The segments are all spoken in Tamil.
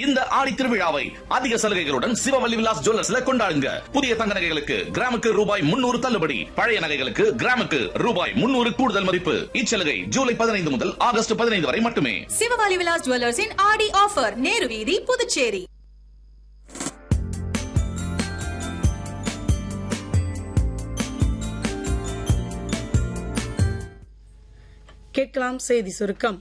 இந்த ஆடி திருவிழாவை அதிக சலுகைகளுடன் சிவவல்லி விலாஸ் ஜுவல்லர்ஸ்ல கொண்டாடுங்க புதிய தங்க நகைகளுக்கு கிராமுக்கு ரூபாய் முன்னூறு தள்ளுபடி பழைய நகைகளுக்கு கிராமுக்கு ரூபாய் முன்னூறு கூடுதல் மதிப்பு இச்சலுகை ஜூலை பதினைந்து முதல் ஆகஸ்ட் பதினைந்து வரை மட்டுமே சிவகாலி விலாஸ் ஜுவல்லர்ஸின் ஆடி ஆஃபர் நேரு வீதி புதுச்சேரி கேட்கலாம் செய்தி சுருக்கம்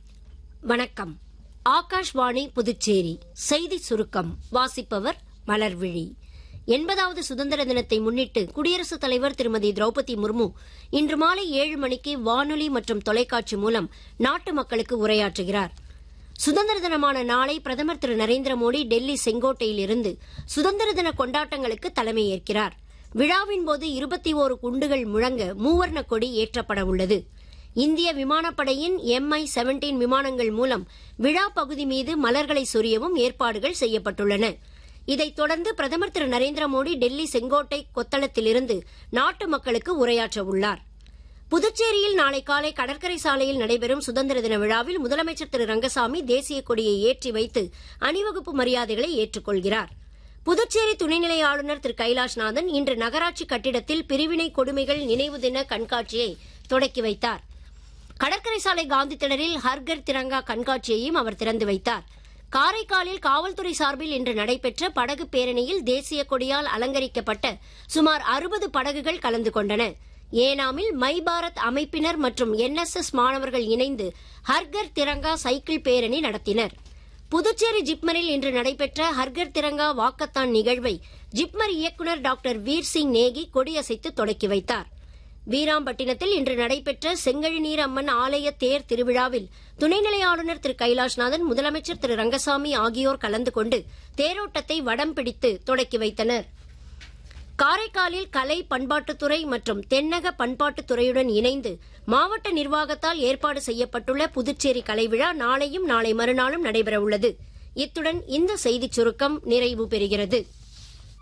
வணக்கம் ஆகாஷ்வாணி புதுச்சேரி செய்தி சுருக்கம் வாசிப்பவர் மலர்விழி எண்பதாவது சுதந்திர தினத்தை முன்னிட்டு குடியரசுத் தலைவர் திருமதி திரௌபதி முர்மு இன்று மாலை ஏழு மணிக்கு வானொலி மற்றும் தொலைக்காட்சி மூலம் நாட்டு மக்களுக்கு உரையாற்றுகிறார் சுதந்திர தினமான நாளை பிரதமர் திரு நரேந்திர மோடி டெல்லி செங்கோட்டையில் இருந்து சுதந்திர தின கொண்டாட்டங்களுக்கு தலைமையேற்கிறார் விழாவின் போது இருபத்தி ஓரு குண்டுகள் முழங்க மூவர்ண கொடி ஏற்றப்பட உள்ளது இந்திய விமானப்படையின் எம்ஐ செவன்டீன் விமானங்கள் மூலம் விழா பகுதி மீது மலர்களை சொரியவும் ஏற்பாடுகள் செய்யப்பட்டுள்ளன இதைத் தொடர்ந்து பிரதமர் திரு நரேந்திர மோடி டெல்லி செங்கோட்டை கொத்தளத்திலிருந்து நாட்டு மக்களுக்கு உரையாற்ற உள்ளார் புதுச்சேரியில் நாளை காலை கடற்கரை சாலையில் நடைபெறும் சுதந்திர தின விழாவில் முதலமைச்சர் திரு ரங்கசாமி தேசிய கொடியை ஏற்றி வைத்து அணிவகுப்பு மரியாதைகளை ஏற்றுக்கொள்கிறார் புதுச்சேரி துணைநிலை ஆளுநர் திரு கைலாஷ்நாதன் இன்று நகராட்சி கட்டிடத்தில் பிரிவினை கொடுமைகள் நினைவு தின கண்காட்சியை தொடக்கி வைத்தார் கடற்கரை சாலை காந்தி திடலில் ஹர்கர் திரங்கா கண்காட்சியையும் அவர் திறந்து வைத்தார் காரைக்காலில் காவல்துறை சார்பில் இன்று நடைபெற்ற படகு பேரணியில் தேசிய கொடியால் அலங்கரிக்கப்பட்ட சுமார் அறுபது படகுகள் கலந்து கொண்டன ஏனாமில் மை பாரத் அமைப்பினர் மற்றும் என்எஸ்எஸ் மாணவர்கள் இணைந்து ஹர்கர் திரங்கா சைக்கிள் பேரணி நடத்தினர் புதுச்சேரி ஜிப்மரில் இன்று நடைபெற்ற ஹர்கர் திரங்கா வாக்கத்தான் நிகழ்வை ஜிப்மர் இயக்குநர் டாக்டர் வீர் சிங் நேகி கொடியசைத்து தொடக்கி வைத்தார் வீராம்பட்டினத்தில் இன்று நடைபெற்ற செங்கழிநீர் அம்மன் ஆலய தேர் திருவிழாவில் துணைநிலை ஆளுநர் திரு கைலாஷ்நாதன் முதலமைச்சர் திரு ரங்கசாமி ஆகியோர் கலந்து கொண்டு தேரோட்டத்தை வடம் பிடித்து தொடக்கி வைத்தனர் காரைக்காலில் கலை பண்பாட்டுத்துறை மற்றும் தென்னக பண்பாட்டுத் துறையுடன் இணைந்து மாவட்ட நிர்வாகத்தால் ஏற்பாடு செய்யப்பட்டுள்ள புதுச்சேரி கலை விழா நாளையும் நாளை மறுநாளும் நடைபெறவுள்ளது இத்துடன் இந்த செய்திச் சுருக்கம் நிறைவு பெறுகிறது